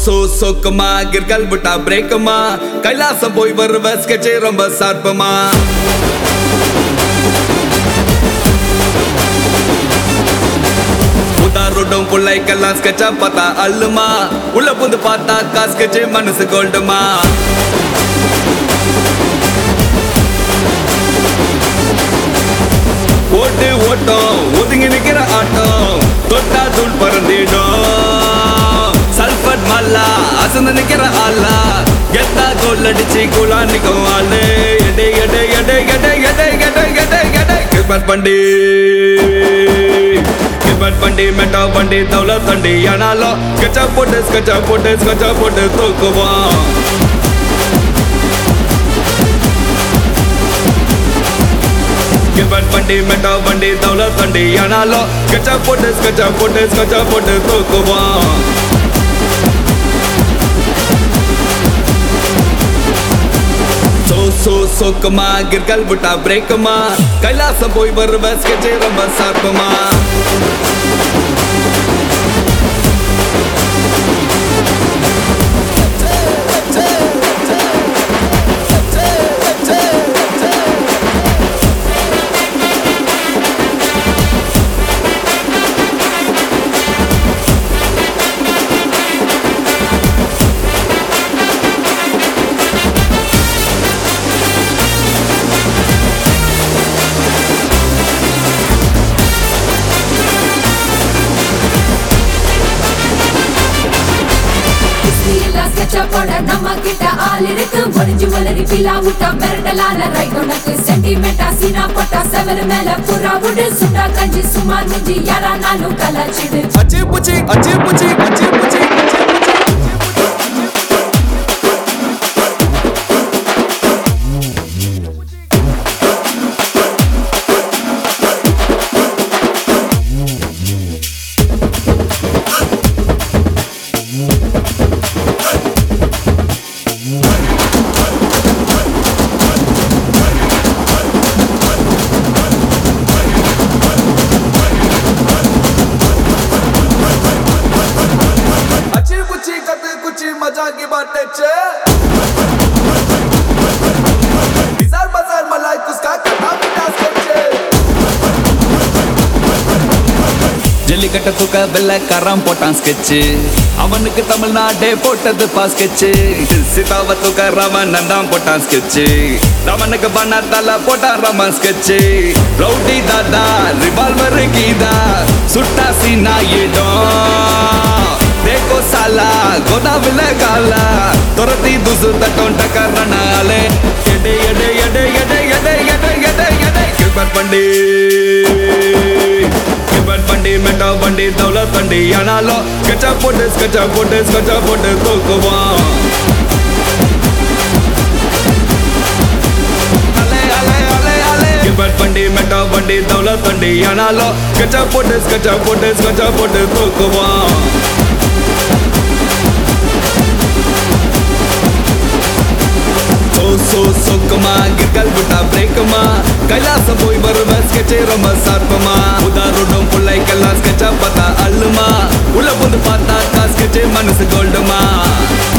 so சொக்குமா கிற்கல் விட்டா பிரேக்குமா கைலாசம் போய் வருவ ஸ்கெட்சே ரொம்ப சார்பமா உதாரோடும் பிள்ளைக்கெல்லாம் ஸ்கெட்சா பார்த்தா அல்லுமா உள்ள புந்து பார்த்தா காஸ்கெட்சே மனசு கோல்டுமா ஓட்டு ஓட்டம் ஒதுங்கி நிக்கிற ஆட்டம் தொட்டா தூள் பறந்திடும் சல்பட் மல்லா அசந்து நிக்கிற ஆளா கெத்தா கோல் அடிச்சு குலா நிக்கும் ஆளு எடை எடை எடை எடை எடை எடை எடை எடை கிரிப்பட் பண்டி கிரிப்பட் பண்டி மெட்டா பண்டி தௌல தண்டி ஆனாலும் ஸ்கெட்சா போட்டு ஸ்கெட்சா போட்டு ஸ்கெட்சா போட்டு தூக்குவான் கிபட் வண்டி மெட்டா வண்டி தௌல தண்டி ஆனாலும் ஸ்கெட்சா போட்டு ஸ்கெட்சா போட்டு ஸ்கெட்சா போட்டு தூக்குவான் சோ சோ சொக்குமா கிற்கல் விட்டா பிரேக்குமா கைலாசம் போய் வருவ ஸ்கெட்சே ரொம்ப சார்புமா ஸ்ரீலா sketch-up போட நம்ம கிட்ட ஆள் இருக்கு ஒளிஞ்சு ஒளரி பிலா விட்டா மிரட்டலான ரைட் உனக்கு சென்டிமெண்டா சீனா போட்டா செவரு மேல புறா விடு சுண்டா கஞ்சி சுமார் மிஞ்சி யாரானாலும் கலாச்சிடு அச்சி புச்சி அச்சி புச்சி அச்சி புச்சி अच्छी कुची कते कुची मजा की बातें छे बिजार बाजार मलाई कुसका कथा मिटा स्केचे ஜல்லிக்கட்ட தூக்க வெள்ளக்காரன் போட்டான் ஸ்கெட்சு அவனுக்கு தமிழ்நாடே போட்டது பா ஸ்கெட்சு சீதாவை தூக்க ராமன் தான் போட்டான் ஸ்கெட்சு ராமனுக்கு பண்ணாத்தால போட்டான் Raman sketch rowdy dada revolver Geetha சுட்டா சீனா இடம் देखो साला गोदाविले काला तुरती दुसु तटों टकरनाले எடை எடை எடை எடை எடை எடை எடை எடை கிரிப்பட் பண்டி கிரிப்பட் பண்டி மெட்டா பண்டி தௌல தண்டி ஆனாலும் ஸ்கெட்சா போட்டு ஸ்கெட்சா போட்டு ஸ்கெட்சா போட்டு தூக்குவான் அலே அலே அலே அலே கிரிப்பட் பண்டி மெட்டா பண்டி தௌல தண்டி ஆனாலும் ஸ்கெட்சா போட்டு ஸ்கெட்சா போட்டு ஸ்கெட்சா போட்டு தூக்குவான் சோ சோ சொக்குமா கிற்கல் விட்டா பிரேக்குமா கைலாசம் போய் வருவ ஸ்கெட்சே ரொம்ப சார்பமா உதாரோடும் பிள்ளைக்கெல்லாம் ஸ்கெட்சா பார்த்தா அல்லுமா உள்ள புந்து பார்த்தா ஸ்கெட்சே மனசு கோல்டுமா